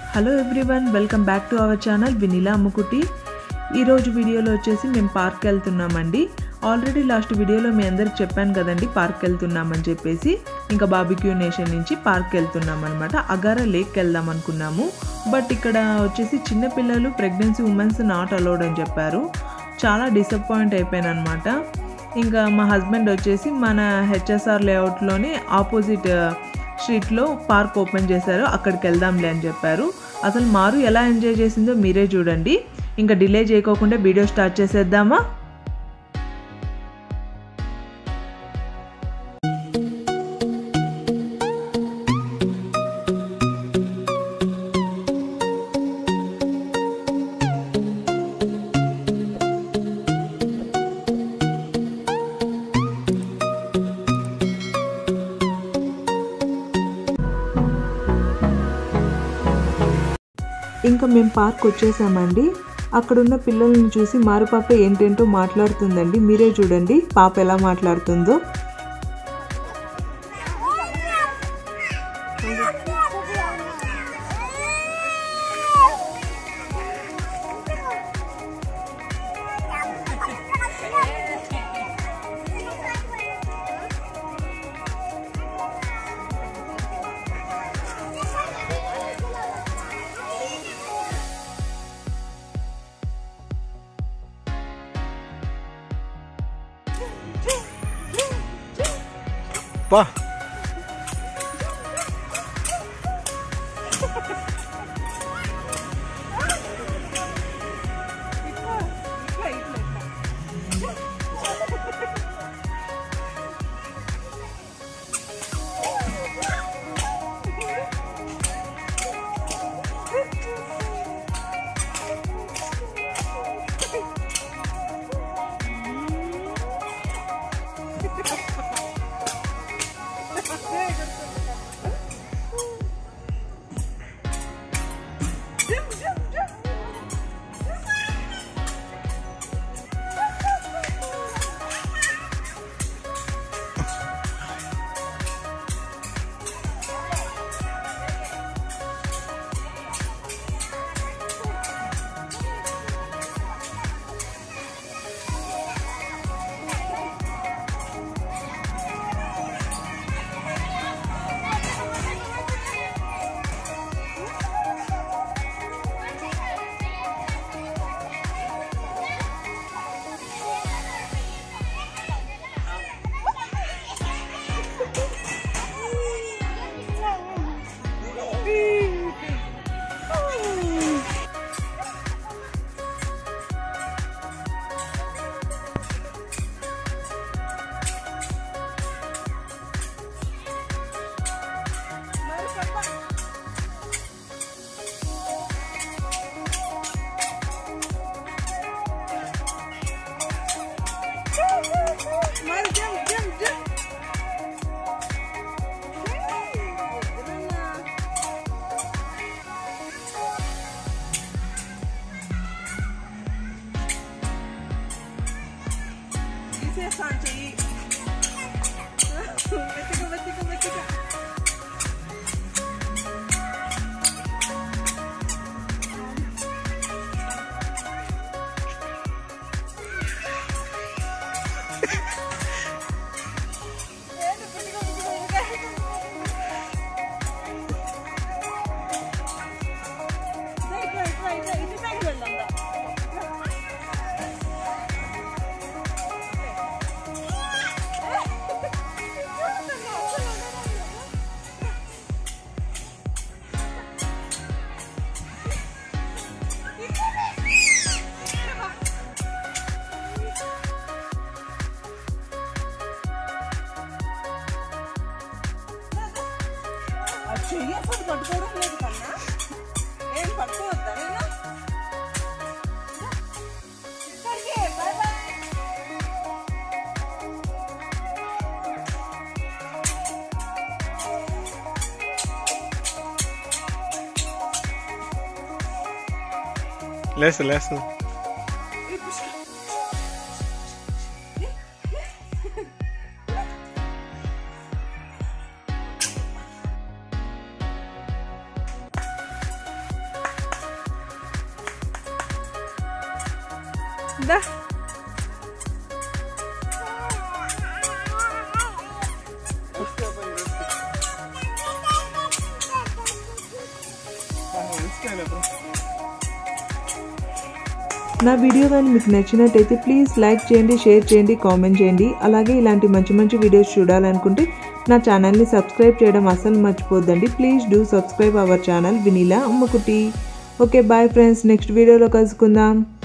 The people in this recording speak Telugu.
Hello everyone welcome back to our channel Vineela Ammukutti ఈరోజు వీడియోలో వచ్చేసి మేము పార్క్ వెళ్తున్నామండి ఆల్రెడీ లాస్ట్ వీడియోలో మీ అందరికి చెప్పాను కదండి పార్క్ వెళ్తున్నామని చెప్పేసి ఇంకా బాబిక్యూ నేషన్ నుంచి పార్క్ వెళ్తున్నాం అనమాట అగారా లేక్ వెళ్దాం అనుకున్నాము బట్ ఇక్కడ వచ్చేసి చిన్నపిల్లలు ప్రెగ్నెన్సీ ఉమెన్స్ నాట్ అలౌడ్ అని చెప్పారు చాలా డిసప్పాయింట్ అయిపోయాను అనమాట ఇంకా మా హస్బెండ్ వచ్చేసి మన హెచ్ఎస్ఆర్ లేఅవుట్లోనే ఆపోజిట్ స్ట్రీట్లో పార్క్ ఓపెన్ చేశారు అక్కడికి వెళ్దాంలే అని చెప్పారు అసలు మారు ఎలా ఎంజాయ్ చేసిందో మీరే చూడండి ఇంకా డిలే చేయకోకుండా వీడియో స్టార్ట్ చేసేద్దామా ఇంకా మేము పార్క్ వచ్చేసామండి అక్కడున్న పిల్లల్ని చూసి మారు పాప ఏంటేంటో మాట్లాడుతుందండి మీరే చూడండి పాప ఎలా మాట్లాడుతుందో పా తీసేస్తాను చెయ్యి వెతిక వెతిక వెతిక ఇటు సైడ్ వెళ్దాం రా. ఆ చెయ్యి అసలు పట్టుకోవడం లేదు కన్నా ఏం పట్టుకోవద్దా నేను ఇక్కడికి బాయ్ బాయ్ లేసు లేసు దా నా వీడియో కానీ మీకు నచ్చినట్టయితే ప్లీజ్ లైక్ చేయండి షేర్ చేయండి కామెంట్ చేయండి అలాగే ఇలాంటి మంచి మంచి వీడియోస్ చూడాలనుకుంటే నా ఛానల్ని సబ్స్క్రైబ్ చేయడం అస్సలు మర్చిపోద్దండి please do subscribe our channel Vineela Ammakutti okay bye friends next వీడియోలో కలుసుకుందాం